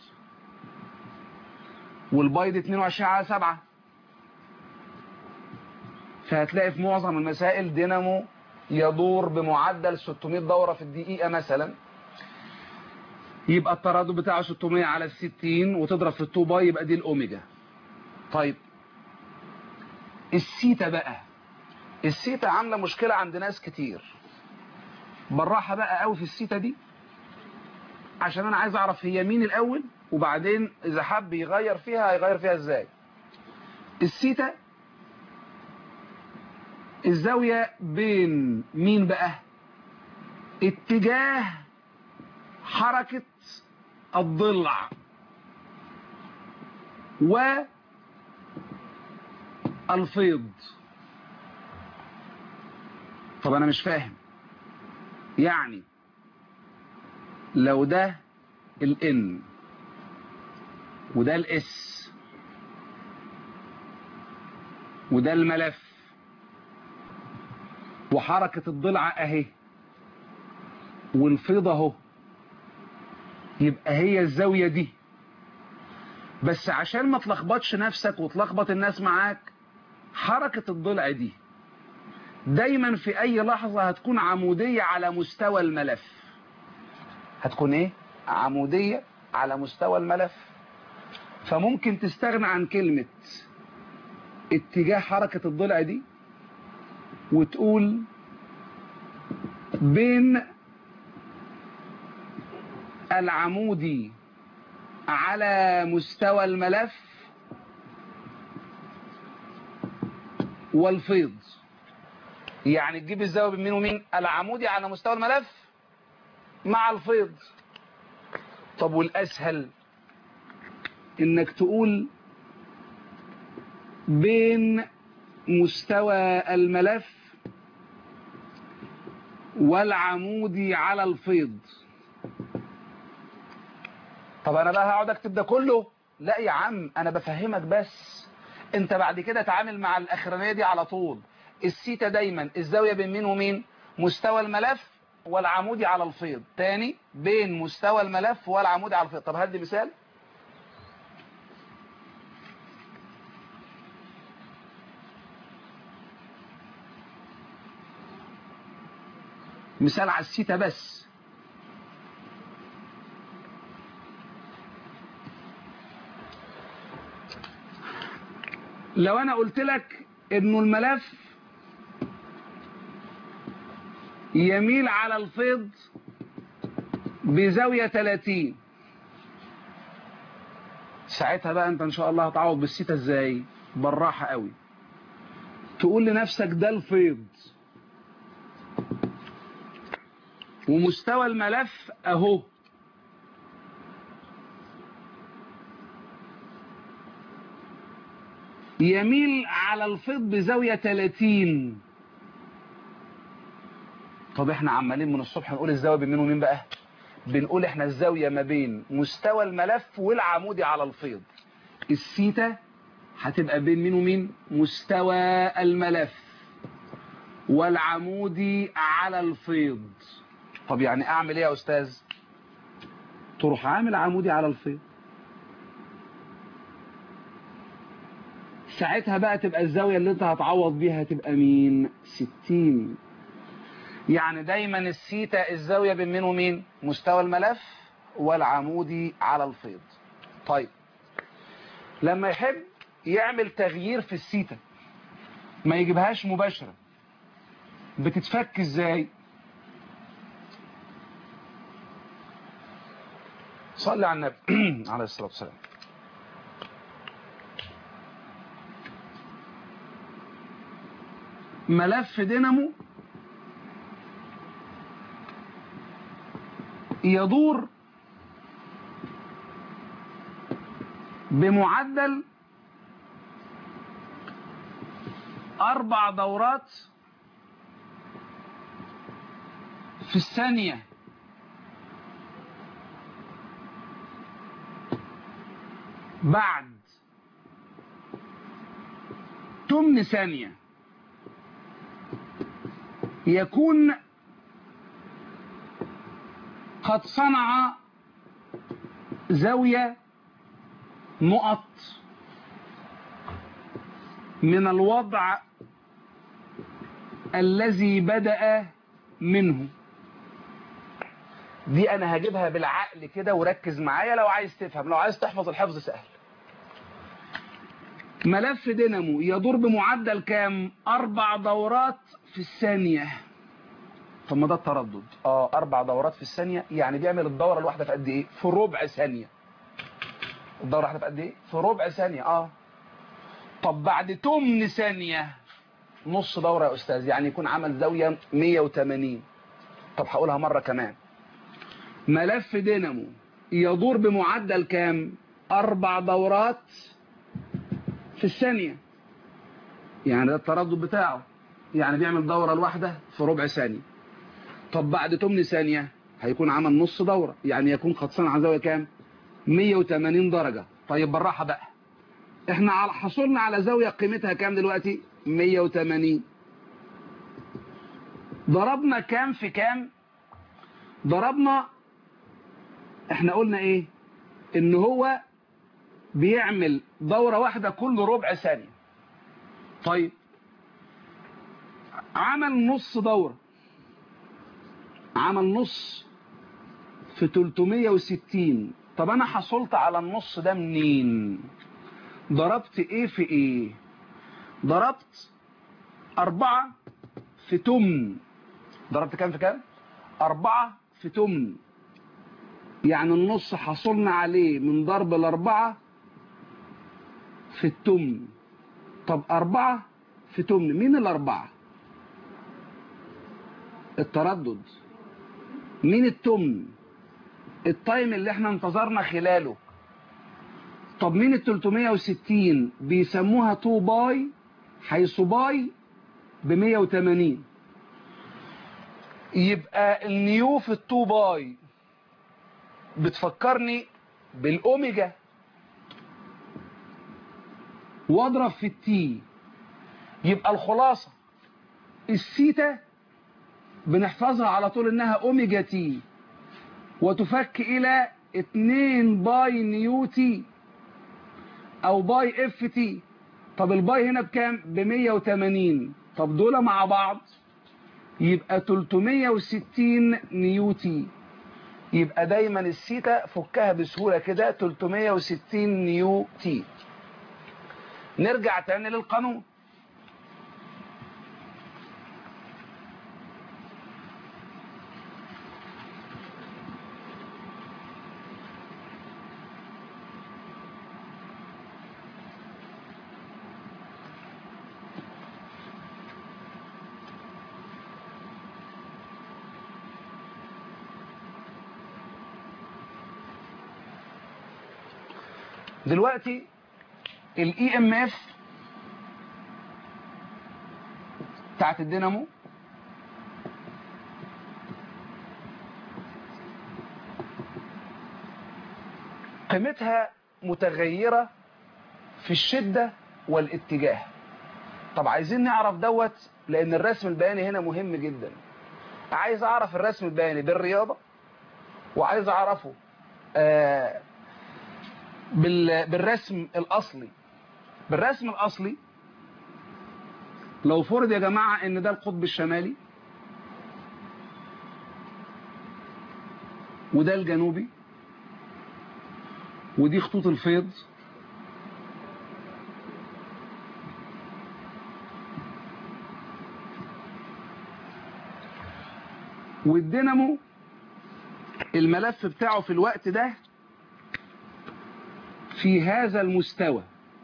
S1: والباي دي 22 على 7 فهتلاقي في معظم المسائل دينامو يدور بمعدل 600 دورة في الدقيقة مثلا يبقى التردد بتاعه 600 على 60 وتضرب في التو باي يبقى دي الاوميجا طيب السيتا بقى السيتا عاملة مشكلة عند ناس كتير بالراحة بقى قوي في السيتا دي عشان انا عايز اعرف هي مين الاول وبعدين اذا حب يغير فيها هيغير فيها ازاي السيتا الزاوية بين مين بقى اتجاه حركة الضلع والفيض طب انا مش فاهم يعني لو ده الان وده الاس وده الملف وحركة الضلع اهي والفيض اهو يبقى هي الزاوية دي بس عشان ما تلخبطش نفسك وتلخبط الناس معاك حركة الضلع دي دايما في اي لحظة هتكون عمودية على مستوى الملف هتكون ايه عمودية على مستوى الملف فممكن تستغنى عن كلمة اتجاه حركة الضلع دي وتقول بين العمودي على مستوى الملف والفيض يعني تجيب الزاوية بين مين ومين العمودي على مستوى الملف مع الفيض طب والأسهل انك تقول بين مستوى الملف والعمودي على الفيض طب انا بقى هقعد اكتب ده كله لا يا عم انا بفهمك بس انت بعد كده تعامل مع الاخرانيه دي على طول السيتا دايما الزاويه بين مين ومين مستوى الملف والعمودي على الفيض تاني بين مستوى الملف والعمودي على الفيض طب هدي مثال مثال على السيتا بس لو انا قلت لك انه الملف يميل على الفيض بزاوية 30 ساعتها بقى انت ان شاء الله هتعوض بالسيتا ازاي بالراحة قوي تقول لنفسك ده الفيض ومستوى الملف اهو يميل على الفيض بزاوية 30 طب احنا عمالين من الصبح نقول الزاوية بين مين ومين بقى بنقول احنا الزاوية ما بين مستوى الملف والعمودي على الفيض السيتا هتبقى بين مين ومين مستوى الملف والعمودي على الفيض طب يعني اعمل ايه يا استاذ تروح عامل عمودي على الفيض ساعتها بقى تبقى الزاوية اللي انت هتعوض بيها تبقى مين 60 يعني دايما السيتا الزاوية بين مين ومين مستوى الملف والعمودي على الفيض طيب لما يحب يعمل تغيير في السيتا ما يجيبهاش مباشرة بتتفك ازاي صلي على النبي عليه الصلاة والسلام ملف دينامو يدور بمعدل أربع دورات في الثانية بعد تمن ثانية يكون قد صنع زاوية نقط من الوضع الذي بدأ منه دي انا هجيبها بالعقل كده وركز معايا لو عايز تفهم لو عايز تحفظ الحفظ سهل ملف دينامو يدور بمعدل كام اربع دورات في الثانية طب ما ده التردد اه اربع دورات في الثانية يعني بيعمل الدورة الواحدة في قد ايه في ربع ثانية الدورة الواحدة في قد ايه في ربع ثانية اه طب بعد تمن ثانية نص دورة يا استاذ يعني يكون عمل زاوية 180 طب هقولها مرة كمان ملف دينامو يدور بمعدل كام اربع دورات في الثانية يعني ده التردد بتاعه يعني بيعمل دورة الواحدة في ربع ثانية طب بعد تمن ثانية هيكون عمل نص دورة يعني يكون قد صنع زاوية كام 180 درجة طيب بالراحة بقى احنا على حصلنا على زاوية قيمتها كام دلوقتي 180 ضربنا كام في كام ضربنا احنا قلنا ايه ان هو بيعمل دورة واحدة كل ربع ثانية طيب عمل نص دورة عمل نص في 360 طب انا حصلت على النص ده منين ضربت ايه في ايه ضربت اربعة في تمن ضربت كام في كام اربعة في تمن يعني النص حصلنا عليه من ضرب الاربعة في التمن طب اربعة في تمن مين الاربعة التردد مين التمن التايم اللي احنا انتظرنا خلاله طب مين ال 360 بيسموها 2 باي حيث باي ب 180 يبقى النيو في التو باي بتفكرني بالاوميجا واضرب في التي يبقى الخلاصة السيتا بنحفظها على طول انها اوميجا تي وتفك الى 2 باي نيو تي او باي اف تي طب الباي هنا بكام ب 180 طب دول مع بعض يبقى 360 نيو تي يبقى دايما السيتا فكها بسهولة كده 360 نيو تي نرجع تاني للقانون دلوقتي الاي ام اف بتاعت الدينامو قيمتها متغيرة في الشدة والاتجاه طب عايزين نعرف دوت لان الرسم البياني هنا مهم جدا عايز اعرف الرسم البياني بالرياضة وعايز اعرفه آه بال... بالرسم الأصلي بالرسم الأصلي لو فرض يا جماعة ان ده القطب الشمالي وده الجنوبي ودي خطوط الفيض والدينامو الملف بتاعه في الوقت ده في هذا المستوى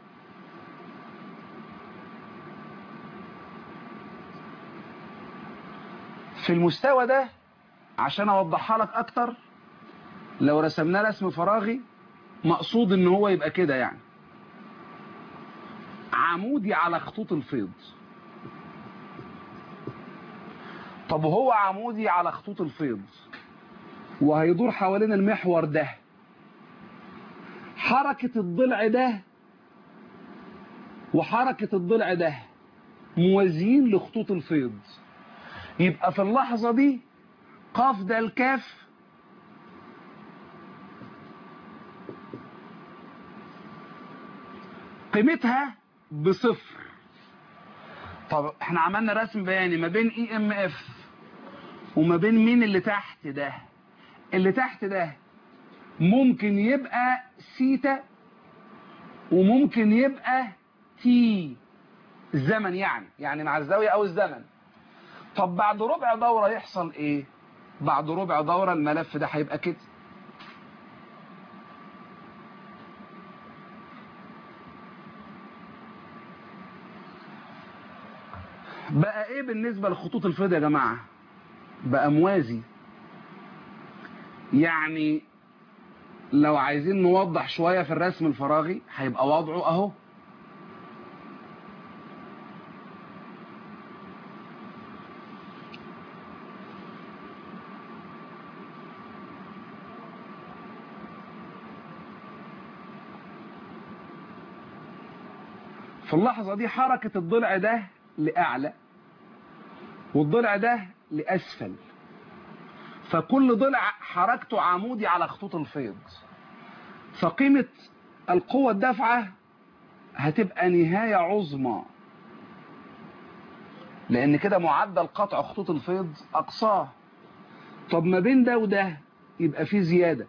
S1: في المستوى ده عشان اوضحها لك اكتر لو رسمنا رسم فراغي مقصود ان هو يبقى كده يعني عمودي على خطوط الفيض طب وهو عمودي على خطوط الفيض وهيدور حوالين المحور ده حركة الضلع ده وحركة الضلع ده موازيين لخطوط الفيض يبقى في اللحظة دي قاف ده الكاف قيمتها بصفر طب احنا عملنا رسم بياني ما بين اي ام اف وما بين مين اللي تحت ده اللي تحت ده ممكن يبقى سيتا وممكن يبقى تي الزمن يعني يعني مع الزاوية او الزمن طب بعد ربع دورة يحصل ايه بعد ربع دورة الملف ده هيبقى كده بقى ايه بالنسبة لخطوط الفيض يا جماعة بقى موازي يعني لو عايزين نوضح شوية في الرسم الفراغي هيبقى وضعه اهو في اللحظة دي حركة الضلع ده لأعلى والضلع ده لأسفل فكل ضلع حركته عمودي على خطوط الفيض فقيمة القوة الدافعة هتبقى نهاية عظمى لأن كده معدل قطع خطوط الفيض أقصاه طب ما بين ده وده يبقى فيه زيادة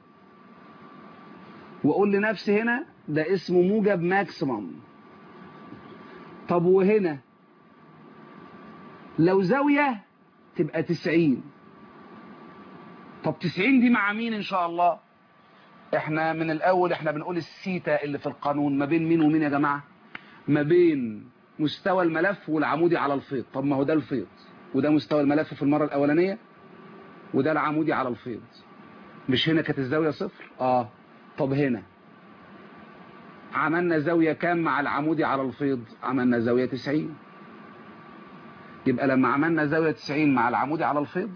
S1: وأقول لنفسي هنا ده اسمه موجب ماكسيمم طب وهنا لو زاوية تبقى تسعين طب تسعين دي مع مين ان شاء الله احنا من الاول احنا بنقول السيتا اللي في القانون ما بين مين ومين يا جماعة ما بين مستوى الملف والعمودي على الفيض طب ما هو ده الفيض وده مستوى الملف في المرة الاولانية وده العمودي على الفيض مش هنا كانت الزاوية صفر اه طب هنا عملنا زاوية كام مع العمودي على الفيض عملنا زاوية 90 يبقى لما عملنا زاوية 90 مع العمودي على الفيض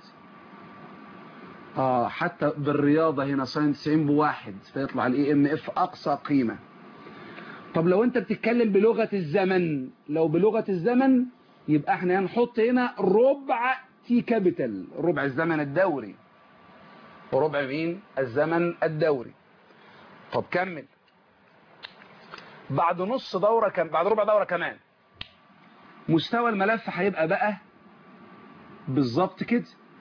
S1: اه حتى بالرياضة هنا ساين 90 بواحد فيطلع الاي ام اف اقصى قيمة طب لو انت بتتكلم بلغة الزمن لو بلغة الزمن يبقى احنا هنحط هنا ربع تي كابيتال ربع الزمن الدوري وربع مين الزمن الدوري طب كمل بعد نص دورة كم بعد ربع دورة كمان مستوى الملف هيبقى بقى بالظبط كده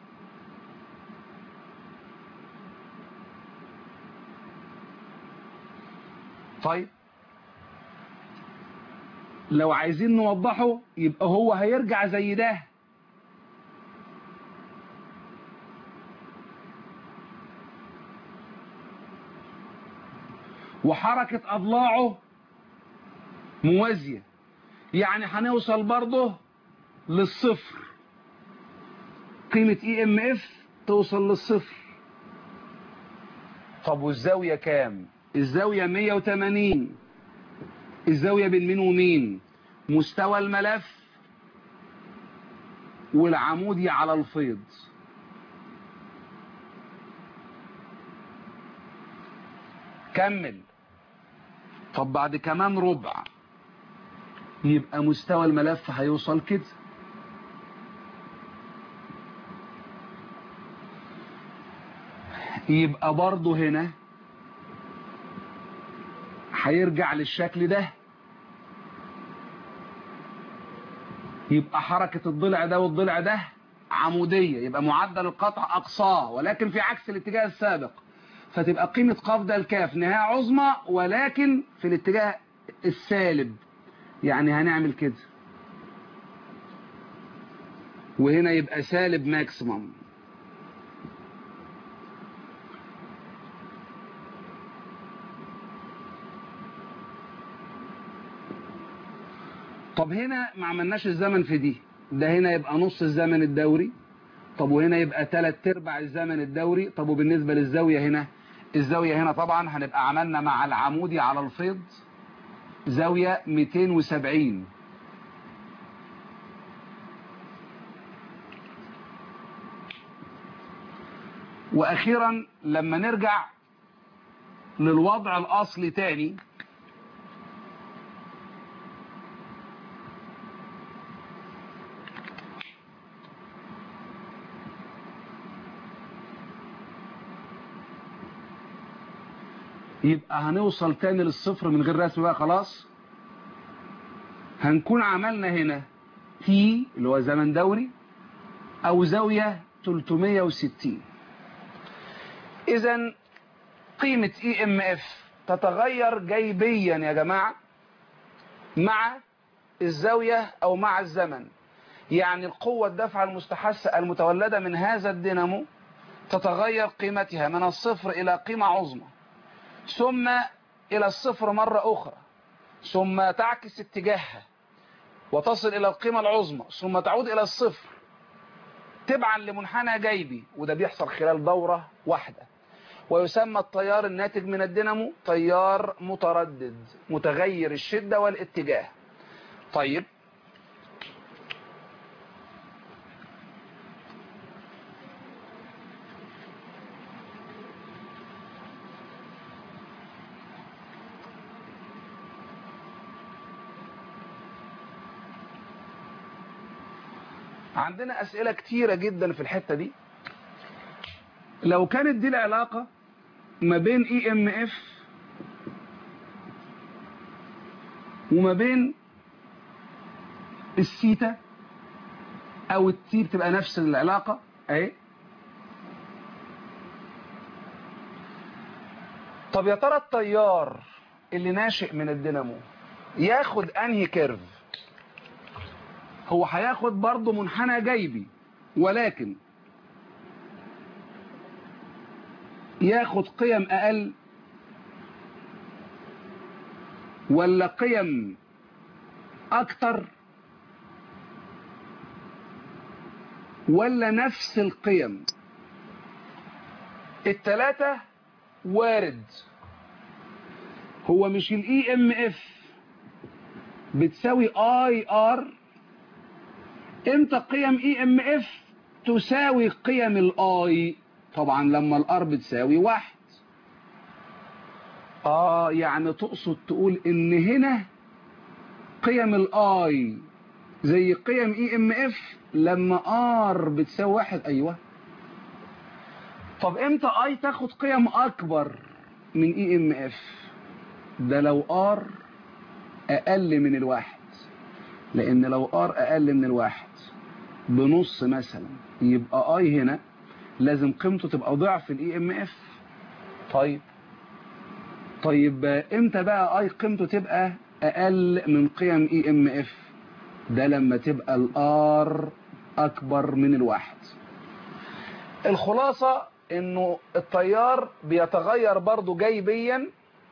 S1: طيب لو عايزين نوضحه يبقى هو هيرجع زي ده وحركة أضلاعه موازية يعني هنوصل برضه للصفر قيمة اي ام اف توصل للصفر طب والزاوية كام الزاوية 180 الزاوية بين مين ومين مستوى الملف والعمودي على الفيض كمل طب بعد كمان ربع يبقى مستوى الملف هيوصل كده يبقى برضه هنا هيرجع للشكل ده يبقى حركة الضلع ده والضلع ده عمودية يبقى معدل القطع أقصاه ولكن في عكس الاتجاه السابق فتبقى قيمة قفض الكاف نهاية عظمى ولكن في الاتجاه السالب يعني هنعمل كده وهنا يبقى سالب ماكسيمم طب هنا ما عملناش الزمن في دي ده هنا يبقى نص الزمن الدوري طب وهنا يبقى تلات ارباع الزمن الدوري طب وبالنسبة للزاوية هنا الزاوية هنا طبعا هنبقى عملنا مع العمودي على الفيض زاوية 270 واخيرا لما نرجع للوضع الاصلي تاني يبقى هنوصل تاني للصفر من غير رسم بقى خلاص هنكون عملنا هنا تي اللي هو زمن دوري او زاوية 360 اذا قيمة اي ام اف تتغير جيبيا يا جماعة مع الزاوية او مع الزمن يعني القوة الدفع المستحثة المتولدة من هذا الدينامو تتغير قيمتها من الصفر الى قيمة عظمى ثم الى الصفر مرة اخرى ثم تعكس اتجاهها وتصل الى القيمة العظمى ثم تعود الى الصفر تبعا لمنحنى جيبي وده بيحصل خلال دورة واحدة ويسمى التيار الناتج من الدينامو تيار متردد متغير الشدة والاتجاه طيب عندنا أسئلة كتيرة جدا في الحتة دي لو كانت دي العلاقة ما بين اي ام اف وما بين السيتا او التي بتبقى نفس العلاقة اهي طب يا ترى التيار اللي ناشئ من الدينامو ياخد انهي كيرف هو هياخد برضه منحنى جيبي ولكن ياخد قيم اقل ولا قيم اكتر ولا نفس القيم التلاتة وارد هو مش الاي ام اف بتساوي اي ار امتى قيم اي ام اف تساوي قيم الاي طبعا لما الار بتساوي واحد اه يعني تقصد تقول ان هنا قيم الاي زي قيم اي ام اف لما ار بتساوي واحد ايوه طب امتى اي تاخد قيم اكبر من اي ام اف ده لو ار اقل من الواحد لان لو ار اقل من الواحد بنص مثلا يبقى اي هنا لازم قيمته تبقى ضعف الاي ام اف طيب طيب امتى بقى اي قيمته تبقى اقل من قيم اي ام اف ده لما تبقى الار اكبر من الواحد الخلاصة انه التيار بيتغير برضو جيبيا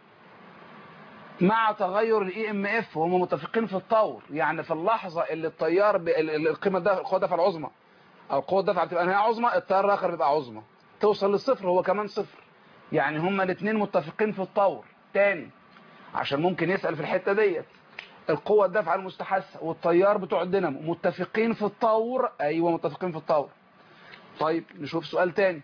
S1: مع تغير الاي ام اف وهم متفقين في الطور يعني في اللحظة اللي التيار ب... القيمة ده القوة الدفع العظمى او قوة الدفع بتبقى نهاية عظمى التيار الاخر بيبقى عظمى توصل للصفر هو كمان صفر يعني هما الاثنين متفقين في الطور تاني عشان ممكن يسأل في الحتة ديت القوة الدفع المستحثة والتيار بتوع الدينامو متفقين في الطور ايوه متفقين في الطور طيب نشوف سؤال تاني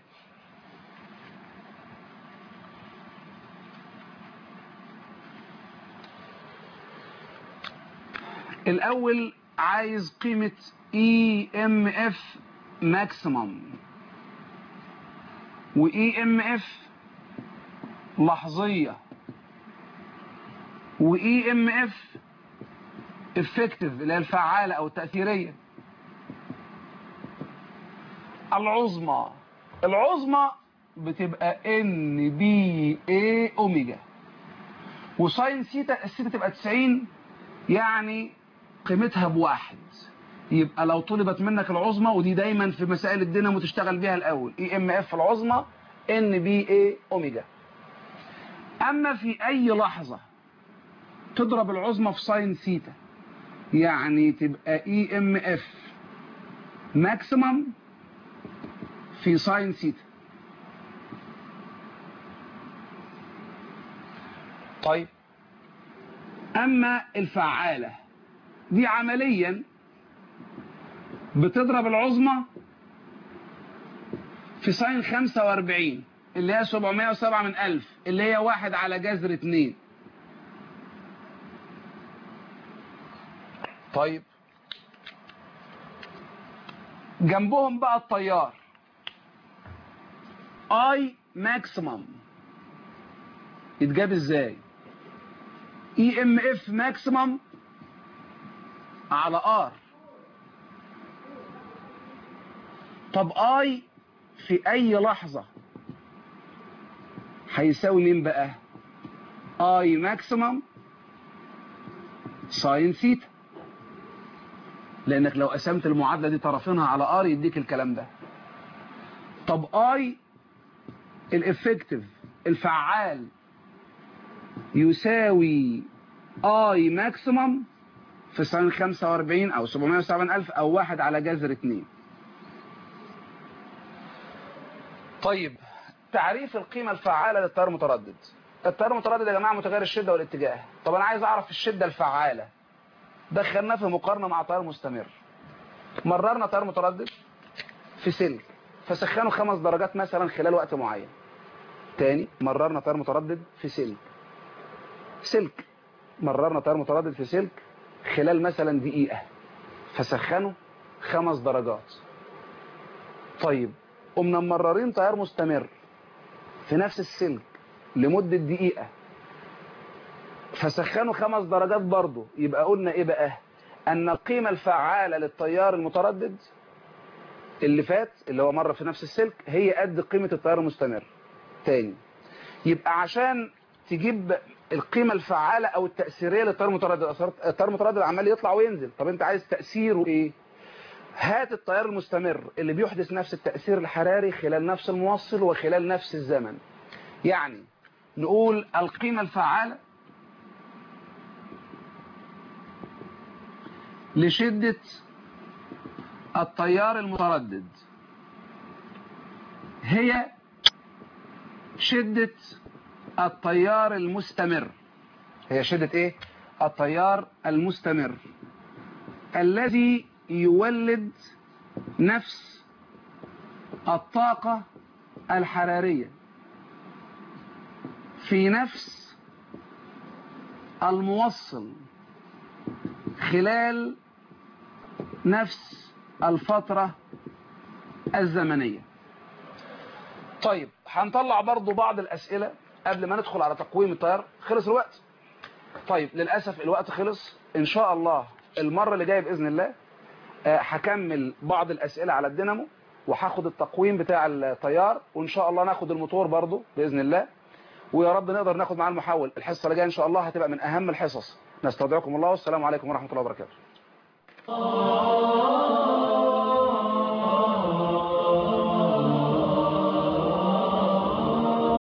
S1: الاول عايز قيمة اي ام اف ماكسيمم واي ام اف لحظية واي ام اف افكتيف اللي هي الفعالة او التأثيرية العظمى العظمى بتبقى ان بي اي اوميجا وساين سيتا السيتا تبقى 90 يعني قيمتها بواحد يبقى لو طلبت منك العظمى ودي دايما في مسائل الدينامو تشتغل بيها الاول اي ام اف العظمى ان بي اي اوميجا اما في اي لحظة تضرب العظمى في ساين سيتا يعني تبقى اي ام اف ماكسيمم في ساين سيتا طيب اما الفعالة دي عمليا بتضرب العظمى في ساين 45 اللي هي 707 من 1000 اللي هي واحد على جذر 2 طيب جنبهم بقى الطيار اي ماكسيمم يتجاب ازاي اي ام اف ماكسيمم على ار طب اي في اي لحظة هيساوي مين بقى اي ماكسيمم ساين ثيتا لانك لو قسمت المعادلة دي طرفينها على ار يديك الكلام ده طب اي الافكتيف الفعال يساوي اي ماكسيمم في ساين 45 او 707 الف او واحد على جذر 2 طيب تعريف القيمة الفعالة للتيار المتردد التيار المتردد يا جماعة متغير الشدة والاتجاه طب انا عايز اعرف الشدة الفعالة دخلناه في مقارنة مع تيار مستمر مررنا تيار متردد في سلك فسخنه خمس درجات مثلا خلال وقت معين تاني مررنا تيار متردد في سلك سلك مررنا تيار متردد في سلك خلال مثلا دقيقة فسخنه خمس درجات طيب قمنا مررين تيار مستمر في نفس السلك لمدة دقيقة فسخنوا خمس درجات برضه يبقى قلنا ايه بقى ان القيمة الفعالة للتيار المتردد اللي فات اللي هو مر في نفس السلك هي قد قيمة التيار المستمر تاني يبقى عشان تجيب القيمة الفعالة او التأثيرية للتيار المتردد التيار المتردد عمال يطلع وينزل طب انت عايز تأثيره ايه هات التيار المستمر اللي بيحدث نفس التأثير الحراري خلال نفس الموصل وخلال نفس الزمن يعني نقول القيمة الفعالة لشدة التيار المتردد هي شدة التيار المستمر هي شدة ايه التيار المستمر الذي يولد نفس الطاقة الحرارية في نفس الموصل خلال نفس الفترة الزمنية طيب هنطلع برضو بعض الأسئلة قبل ما ندخل على تقويم التيار خلص الوقت طيب للأسف الوقت خلص إن شاء الله المرة اللي جاية بإذن الله هكمل بعض الأسئلة على الدينامو وهاخد التقويم بتاع التيار وإن شاء الله ناخد الموتور برضو بإذن الله ويا رب نقدر ناخد معاه المحول الحصة اللي جاية إن شاء الله هتبقى من أهم الحصص نستودعكم الله والسلام عليكم ورحمة الله وبركاته